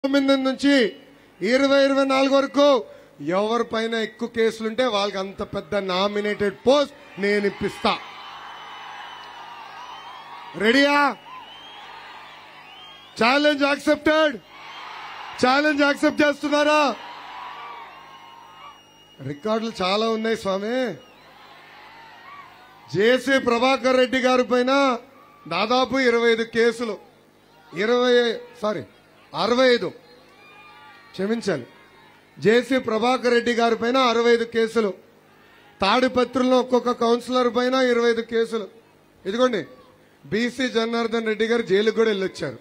తొమ్మిది నుంచి ఇరవై ఇరవై నాలుగు వరకు ఎవరి పైన ఎక్కువ కేసులుంటే వాళ్ళకి అంత పెద్ద నామినేటెడ్ పోస్ట్ నేను ఇప్పిస్తా రెడీయా ఛాలెంజ్ యాక్సెప్టెడ్ ఛాలెంజ్ యాక్సెప్ట్ చేస్తున్నారా రికార్డులు చాలా ఉన్నాయి స్వామి జేసీ ప్రభాకర్ రెడ్డి గారి పైన దాదాపు ఇరవై ఐదు కేసులు ఇరవై సారీ అరవై ఐదు క్షమించాలి జేసీ ప్రభాకర్ రెడ్డి గారి పైన అరవై ఐదు కేసులు తాడిపత్రుల్లో ఒక్కొక్క కౌన్సిలర్ పైన ఇరవై ఐదు కేసులు ఇదిగోండి బీసీ జనార్దన్ రెడ్డి గారు జైలుకు కూడా వెళ్ళొచ్చారు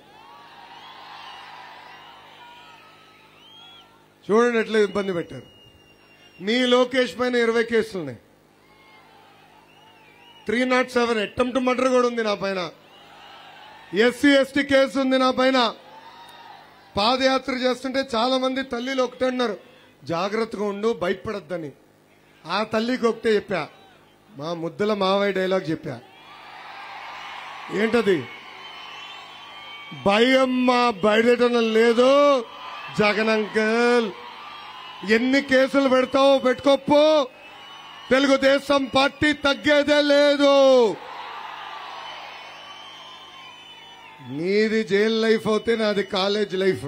చూడండి ఎట్లా ఇబ్బంది పెట్టారు మీ లోకేష్ పైన ఇరవై కేసులు ఉన్నాయి three not seven attempt murder కూడా ఉంది నా పైన ఎస్సీ ఎస్టీ కేసు ఉంది నా పైన పాదయాత్ర చేస్తుంటే చాలా మంది తల్లిలు ఒకటే అన్నారు జాగ్రత్తగా ఉండు భయపడద్దని ఆ తల్లికి ఒకటే చెప్పా మా ముద్దుల మావయ్య డైలాగ్ చెప్పా ఏంటది భయం మా బయటడం లేదు జగన్ అంకల్ ఎన్ని కేసులు పెడతావో పెట్టుకోపో తెలుగుదేశం పార్టీ తగ్గేదే లేదు నీది జైల్ లైఫ్ అవుతే నాది కాలేజ్ లైఫ్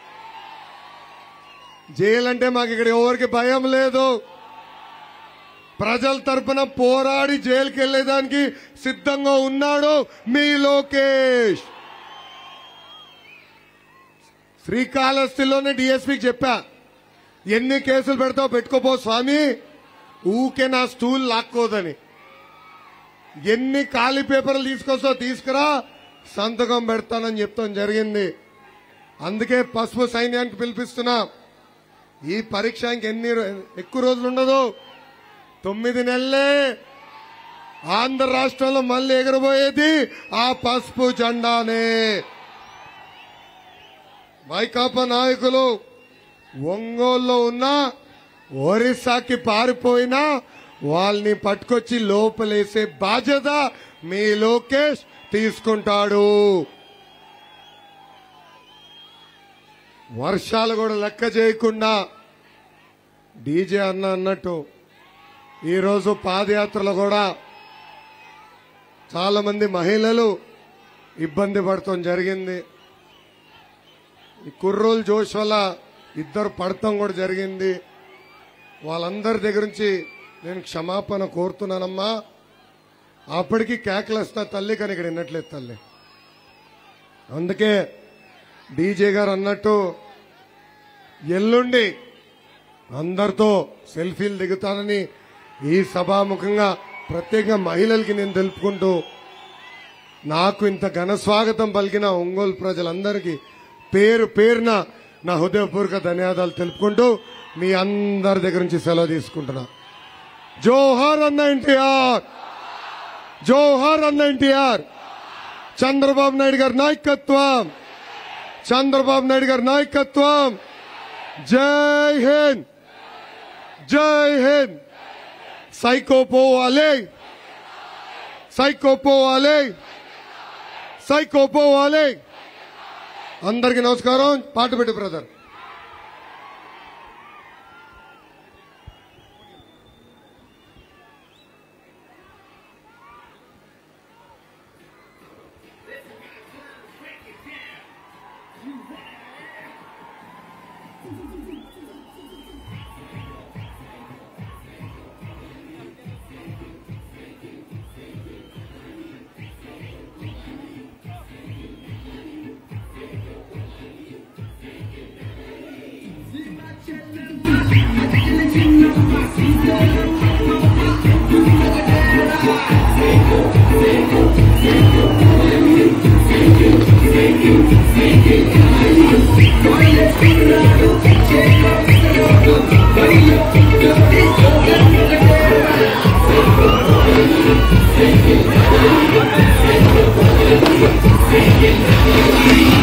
జైలు అంటే మాకు ఇక్కడ ఎవరికి భయం లేదు ప్రజల తరపున పోరాడి జైలుకి వెళ్లేదానికి సిద్ధంగా ఉన్నాడు మీ లోకేష్ శ్రీకాళహస్తిలోనే డిఎస్పీకి చెప్పా ఎన్ని కేసులు పెడతావు పెట్టుకోపో స్వామి ఊకే నా స్టూల్ లాక్కోదని ఎన్ని ఖాళీ పేపర్లు తీసుకొస్తావు తీసుకురా సంతకం పెడతానని చెప్తాం జరిగింది అందుకే పసుపు సైన్యానికి పిలిపిస్తున్నా ఈ పరీక్ష ఇంకెన్ని రో- ఎక్కువ రోజులు ఉండదు తొమ్మిది నెలలే ఆంధ్ర రాష్ట్రంలో మళ్ళీ ఎగరబోయేది ఆ పసుపు జెండానే వైకాపా నాయకులు ఒంగోలులో ఉన్న ఒరిస్సాకి పారిపోయినా వాళ్ళని పట్టుకొచ్చి లోపలేసే బాధ్యత మీ లోకేష్ తీసుకుంటాడు వర్షాలు కూడా లెక్క చేయకుండా డీజే అన్న అన్నట్టు ఈరోజు పాదయాత్రలో కూడా చాలా మంది మహిళలు ఇబ్బంది పడటం జరిగింది ఈ కుర్రోలు జోష్ వల్ల ఇద్దరు పడటం కూడా జరిగింది వాళ్ళందరి దగ్గర నుంచి నేను క్షమాపణ కోరుతున్నానమ్మా అప్పటికి కేకలేస్తా తల్లి కానీ ఇక్కడ విన్నట్లేదు తల్లి అందుకే డీజే గారు అన్నట్టు ఎల్లుండి అందరితో సెల్ఫీలు దిగుతానని ఈ సభాముఖంగా ప్రత్యేకంగా మహిళలకి నేను తెలుపుకుంటూ నాకు ఇంత ఘన స్వాగతం పలికిన ఒంగోలు ప్రజలందరికీ పేరు పేరున నా హృదయపూర్వక ధన్యవాదాలు తెలుపుకుంటూ మీ అందరి దగ్గర నుంచి సెలవు తీసుకుంటున్నా జోహార్ అన్న ఎన్టీఆర్ జోహార్ అన్న ఎన్టీఆర్ చంద్రబాబు నాయుడు గారి నాయకత్వం చంద్రబాబు నాయుడు గారి నాయకత్వం జై హింద్ జై హింద్ సైకో పోవాలి సైకో పోవాలి సైకో పోవాలి అందరికి నమస్కారం పాట పెట్టు బ్రదర్ Thank